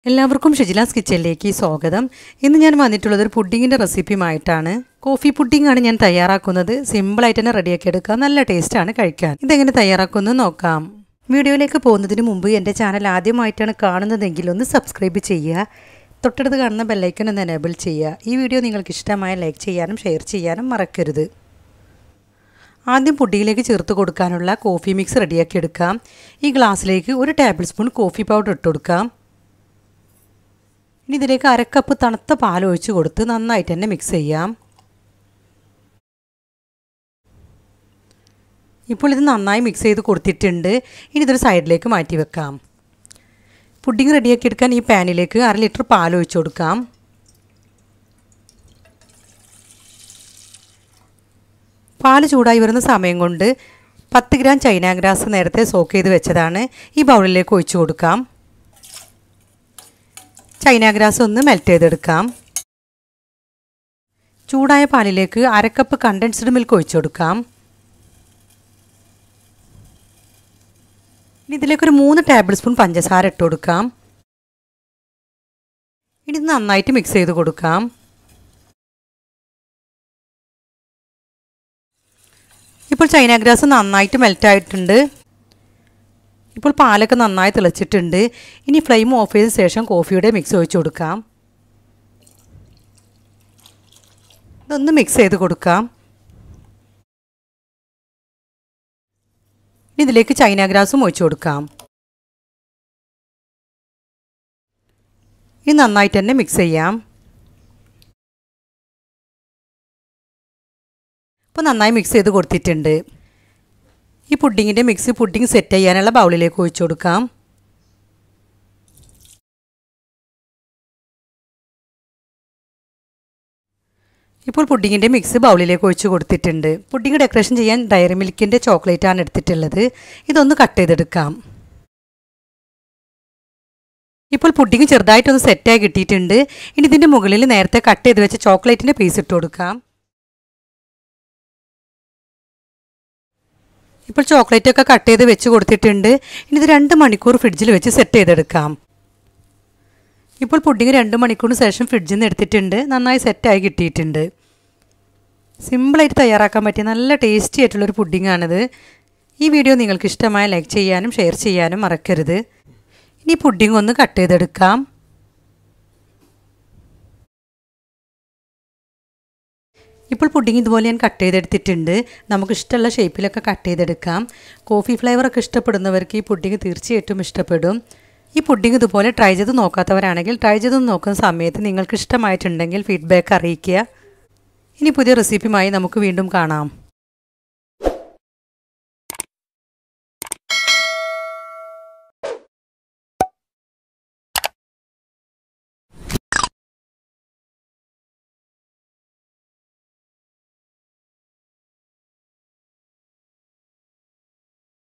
എല്ലാവർക്കും ഷിജിലാസ് കിച്ചണിലേക്ക് സ്വാഗതം ഇന്ന് ഞാൻ വന്നിട്ടുള്ളത് ഒരു പുഡിങ്ങിൻ്റെ റെസിപ്പിയുമായിട്ടാണ് കോഫി പുഡിംഗ് ആണ് ഞാൻ തയ്യാറാക്കുന്നത് സിമ്പിളായിട്ട് തന്നെ റെഡിയാക്കി എടുക്കാം നല്ല ടേസ്റ്റാണ് കഴിക്കാൻ ഇതെങ്ങനെ തയ്യാറാക്കുന്നത് നോക്കാം വീഡിയോയിലേക്ക് പോകുന്നതിന് മുമ്പ് എൻ്റെ ചാനൽ ആദ്യമായിട്ടാണ് കാണുന്നതെങ്കിൽ ഒന്ന് സബ്സ്ക്രൈബ് ചെയ്യുക തൊട്ടടുത്ത് കാണുന്ന ബെല്ലൈക്കൺ ഒന്ന് എനേബിൾ ചെയ്യുക ഈ വീഡിയോ നിങ്ങൾക്ക് ഇഷ്ടമായ ലൈക്ക് ചെയ്യാനും ഷെയർ ചെയ്യാനും മറക്കരുത് ആദ്യം പുഡിങ്ങിലേക്ക് ചേർത്ത് കൊടുക്കാനുള്ള കോഫി മിക്സ് റെഡിയാക്കി എടുക്കാം ഈ ഗ്ലാസ്സിലേക്ക് ഒരു ടേബിൾ സ്പൂൺ കോഫി പൗഡർ ഇട്ട് കൊടുക്കാം ഇനി ഇതിലേക്ക് അരക്കപ്പ് തണുത്ത പാൽ ഒഴിച്ച് കൊടുത്ത് നന്നായിട്ട് തന്നെ മിക്സ് ചെയ്യാം ഇപ്പോൾ ഇത് നന്നായി മിക്സ് ചെയ്ത് കൊടുത്തിട്ടുണ്ട് ഇനി ഇതൊരു സൈഡിലേക്ക് മാറ്റി വെക്കാം പുഡിംഗ് റെഡിയാക്കി എടുക്കാൻ ഈ പാനിലേക്ക് അര ലിറ്റർ പാൽ ഒഴിച്ച് കൊടുക്കാം പാൽ ചൂടായി വരുന്ന സമയം കൊണ്ട് പത്ത് ഗ്രാം ചൈന ഗ്രാസ് നേരത്തെ സോക്ക് ചെയ്ത് വെച്ചതാണ് ഈ ബൗളിലേക്ക് ഒഴിച്ചു കൊടുക്കാം ചൈന ഗ്രാസ് ഒന്ന് മെൽറ്റ് ചെയ്തെടുക്കാം ചൂടായ പാലിലേക്ക് അരക്കപ്പ് കണ്ടൻസ്ഡ് മിൽക്ക് ഒഴിച്ചു കൊടുക്കാം ഇനി ഇതിലേക്ക് ഒരു മൂന്ന് ടേബിൾ സ്പൂൺ പഞ്ചസാര ഇട്ട് കൊടുക്കാം ഇനി ഇത് നന്നായിട്ട് മിക്സ് ചെയ്ത് കൊടുക്കാം ഇപ്പോൾ ചൈന ഗ്രാസ് നന്നായിട്ട് മെൽറ്റ് ആയിട്ടുണ്ട് ഇപ്പോൾ പാലൊക്കെ നന്നായി തിളച്ചിട്ടുണ്ട് ഇനി ഫ്ലെയിം ഓഫ് ചെയ്ത ശേഷം കോഫിയുടെ മിക്സ് ഒഴിച്ചു കൊടുക്കാം ഇതൊന്ന് മിക്സ് ചെയ്ത് കൊടുക്കാം ഇനി ഇതിലേക്ക് ചൈന ഗ്രാസും ഒഴിച്ചു കൊടുക്കാം ഇനി നന്നായിട്ട് തന്നെ മിക്സ് ചെയ്യാം ഇപ്പോൾ നന്നായി മിക്സ് ചെയ്ത് കൊടുത്തിട്ടുണ്ട് ഈ പുഡിങ്ങിൻ്റെ മിക്സ് പുഡിങ് സെറ്റ് ചെയ്യാനുള്ള ബൗളിലേക്ക് ഒഴിച്ചു കൊടുക്കാം ഇപ്പോൾ പുഡിങ്ങിൻ്റെ മിക്സ് ബൗളിലേക്ക് ഒഴിച്ചു കൊടുത്തിട്ടുണ്ട് പുഡിങ് ഡെക്കറേഷൻ ചെയ്യാൻ ഡയറി മിൽക്കിൻ്റെ ചോക്ലേറ്റ് ആണ് എടുത്തിട്ടുള്ളത് ഇതൊന്ന് കട്ട് ചെയ്തെടുക്കാം ഇപ്പോൾ പുഡിങ് ചെറുതായിട്ടൊന്ന് സെറ്റായി കിട്ടിയിട്ടുണ്ട് ഇനി ഇതിൻ്റെ മുകളിൽ നേരത്തെ കട്ട് ചെയ്ത് വെച്ച ചോക്ലേറ്റിൻ്റെ പീസ് ഇട്ട് കൊടുക്കാം ഇപ്പോൾ ചോക്ലേറ്റ് ഒക്കെ കട്ട് ചെയ്ത് വെച്ച് കൊടുത്തിട്ടുണ്ട് ഇനി ഇത് രണ്ട് മണിക്കൂർ ഫ്രിഡ്ജിൽ വെച്ച് സെറ്റ് ചെയ്തെടുക്കാം ഇപ്പോൾ പുഡിങ് രണ്ട് മണിക്കൂറിന് ശേഷം ഫ്രിഡ്ജിൽ നിന്ന് എടുത്തിട്ടുണ്ട് നന്നായി സെറ്റായി കിട്ടിയിട്ടുണ്ട് സിമ്പിളായിട്ട് തയ്യാറാക്കാൻ പറ്റിയ നല്ല ടേസ്റ്റി ആയിട്ടുള്ളൊരു പുഡിങ്ങാണിത് ഈ വീഡിയോ നിങ്ങൾക്ക് ഇഷ്ടമായ ലൈക്ക് ചെയ്യാനും ഷെയർ ചെയ്യാനും മറക്കരുത് ഇനി പുഡിങ് ഒന്ന് കട്ട് ചെയ്തെടുക്കാം ഇപ്പോൾ പുഡിങ് ഇതുപോലെ ഞാൻ കട്ട് ചെയ്തെടുത്തിട്ടുണ്ട് നമുക്ക് ഇഷ്ടമുള്ള ഷേപ്പിലൊക്കെ കട്ട് ചെയ്തെടുക്കാം കോഫി ഫ്ലേവറൊക്കെ ഇഷ്ടപ്പെടുന്നവർക്ക് ഈ പുഡിങ് തീർച്ചയായിട്ടും ഇഷ്ടപ്പെടും ഈ പുഡിങ് ഇതുപോലെ ട്രൈ ചെയ്ത് നോക്കാത്തവരാണെങ്കിൽ ട്രൈ ചെയ്ത് നോക്കുന്ന സമയത്ത് നിങ്ങൾക്ക് ഇഷ്ടമായിട്ടുണ്ടെങ്കിൽ ഫീഡ്ബാക്ക് അറിയിക്കുക ഇനി പുതിയ റെസിപ്പിയുമായി നമുക്ക് വീണ്ടും കാണാം